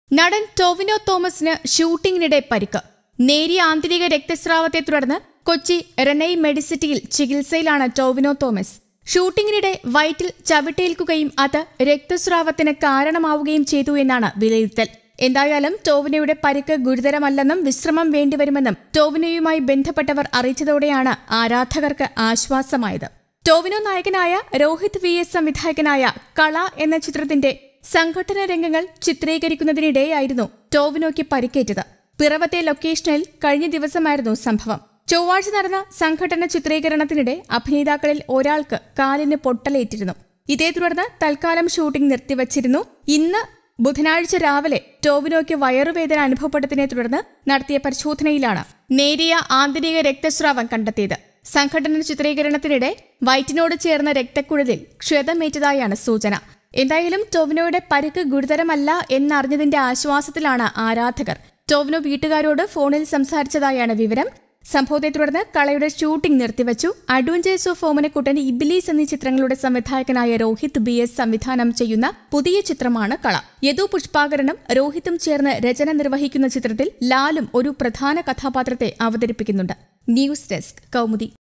നടൻ ടൊവിനോ തോമസിന് ഷൂട്ടിംഗിനിടെ പരിക്ക് നേരിയ ആന്തരിക രക്തസ്രാവത്തെ തുടർന്ന് കൊച്ചി റെനൈ മെഡിസിറ്റിയിൽ ചികിത്സയിലാണ് ടൊവിനോ തോമസ് ഷൂട്ടിംഗിനിടെ വയറ്റിൽ ചവിട്ടേൽക്കുകയും അത് രക്തസ്രാവത്തിന് കാരണമാവുകയും ചെയ്തു എന്നാണ് വിലയിരുത്തൽ എന്തായാലും ടോവിനോയുടെ പരിക്ക് ഗുരുതരമല്ലെന്നും വിശ്രമം വേണ്ടിവരുമെന്നും ടോവിനോയുമായി ബന്ധപ്പെട്ടവർ അറിയിച്ചതോടെയാണ് ആരാധകർക്ക് ആശ്വാസമായത് ടോവിനോ നായകനായ രോഹിത് വി എസ് സംവിധായകനായ കള എന്ന ചിത്രത്തിന്റെ സംഘടന രംഗങ്ങൾ ചിത്രീകരിക്കുന്നതിനിടെയായിരുന്നു ടോവിനോയ്ക്ക് പരിക്കേറ്റത് പിറവത്തെ ലൊക്കേഷനിൽ കഴിഞ്ഞ ദിവസമായിരുന്നു സംഭവം ചൊവ്വാഴ്ച നടന്ന സംഘടന ചിത്രീകരണത്തിനിടെ അഭിനേതാക്കളിൽ ഒരാൾക്ക് കാലിന് പൊട്ടലേറ്റിരുന്നു ഇതേ തുടർന്ന് തൽക്കാലം ഷൂട്ടിംഗ് നിർത്തിവച്ചിരുന്നു ഇന്ന് ബുധനാഴ്ച രാവിലെ ടോവിനോയ്ക്ക് വയറുവേദന അനുഭവപ്പെട്ടതിനെ തുടർന്ന് നടത്തിയ പരിശോധനയിലാണ് നേരിയ ആന്തരിക രക്തസ്രാവം കണ്ടെത്തിയത് സംഘടന ചിത്രീകരണത്തിനിടെ വയറ്റിനോട് ചേർന്ന രക്തക്കുഴലിൽ ക്ഷതമേറ്റതായാണ് സൂചന എന്തായാലും ടോവിനോയുടെ പരിക്ക് ഗുരുതരമല്ല എന്നറിഞ്ഞതിന്റെ ആശ്വാസത്തിലാണ് ആരാധകർ ടോവിനോ വീട്ടുകാരോട് ഫോണിൽ സംസാരിച്ചതായാണ് വിവരം സംഭവത്തെ തുടർന്ന് കളയുടെ ഷൂട്ടിംഗ് നിർത്തിവച്ചു അഡ്വഞ്ചേഴ്സ് ഓഫ് ഓമനക്കുട്ടൻ ഇബിലീസ് എന്നീ ചിത്രങ്ങളുടെ സംവിധായകനായ രോഹിത് ബി എസ് സംവിധാനം ചെയ്യുന്ന പുതിയ ചിത്രമാണ് കള യദു പുഷ്പാകരനും രോഹിത്തും ചേർന്ന് രചന നിർവഹിക്കുന്ന ചിത്രത്തിൽ ലാലും ഒരു പ്രധാന കഥാപാത്രത്തെ അവതരിപ്പിക്കുന്നുണ്ട് ന്യൂസ് ഡെസ്ക് കൗമുദി